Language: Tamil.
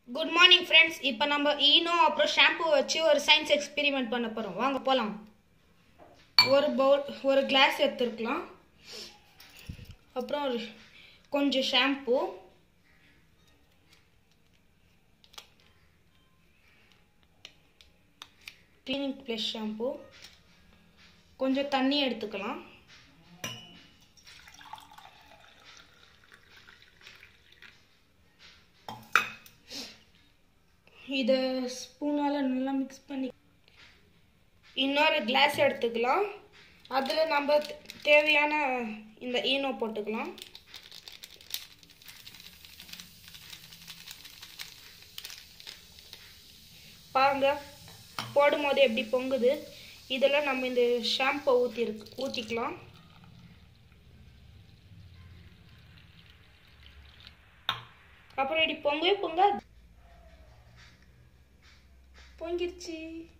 குட் மார்னிங் ஃப்ரெண்ட்ஸ் இப்போ நம்ம ஈனோ அப்புறம் ஷாம்பு வச்சு ஒரு சயின்ஸ் எக்ஸ்பெரிமெண்ட் பண்ண போகிறோம் வாங்க போகலாம் ஒரு பவுல் ஒரு கிளாஸ் எடுத்துருக்கலாம் அப்புறம் ஒரு கொஞ்சம் ஷாம்பு கிளீனிங் ப்ளஸ் ஷாம்பு கொஞ்சம் தண்ணி எடுத்துக்கலாம் இதை ஸ்பூனால் நல்லா மிக்ஸ் பண்ணி இன்னொரு கிளாஸ் எடுத்துக்கலாம் அதில் நம்ம தே- தேவையான இந்த ஈனோ போட்டுக்கலாம் பாருங்க போடும்போது எப்படி பொங்குது இதில் நம்ம இந்த ஷாம்பை ஊற்றி ஊற்றிக்கலாம் அப்புறம் இப்படி பொங்கவே பொங்க பொங்கிருச்சு